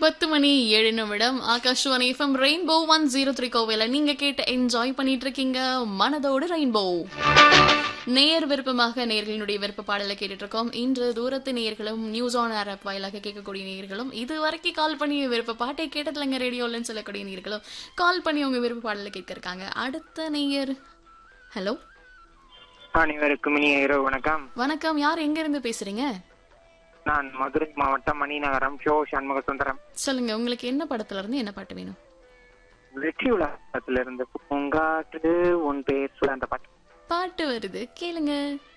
பத்து மணி ஏழு நிமிடம் Akashvani FM Rainbow one zero three கோவில நீங்க கேட்டு என்ஜாய் பண்ணிட்டு இருக்கீங்க மனதோடு ரெயின்போ நேயர் விருப்பமாக நேயர்களினுடைய விருப்ப பாடலை கேட்டுட்டு இருக்கோம் இன்று தூரத்து நேயர்களும் நியூஸ் ஆன் ஏர் ஆப் வாயிலாக கேட்கக்கூடிய நேயர்களும் இது வரைக்கும் கால் பண்ணி விருப்ப பாட்டை கேட்டதுலங்க ரேடியோலன்னு சொல்லக்கூடிய நேயர்களும் கால் பண்ணி உங்க விருப்ப பாடலை கேட்க இருக்காங்க அடுத்த நேயர் ஹலோ அனைவருக்கும் இனிய இரவு வணக்கம் வணக்கம் யார் எங்க இருந்து பேசுறீங்க நான் மதுரை மாவட்டம் மணிநகரம் ஷோ சண்முக சுந்தரம் சொல்லுங்க உங்களுக்கு என்ன படத்துல இருந்து என்ன பாட்டு வேணும் வெற்றி உலகத்திலிருந்து பூங்காற்று உன் பேர் சொல்ல அந்த பாட்டு பாட்டு வருது கேளுங்க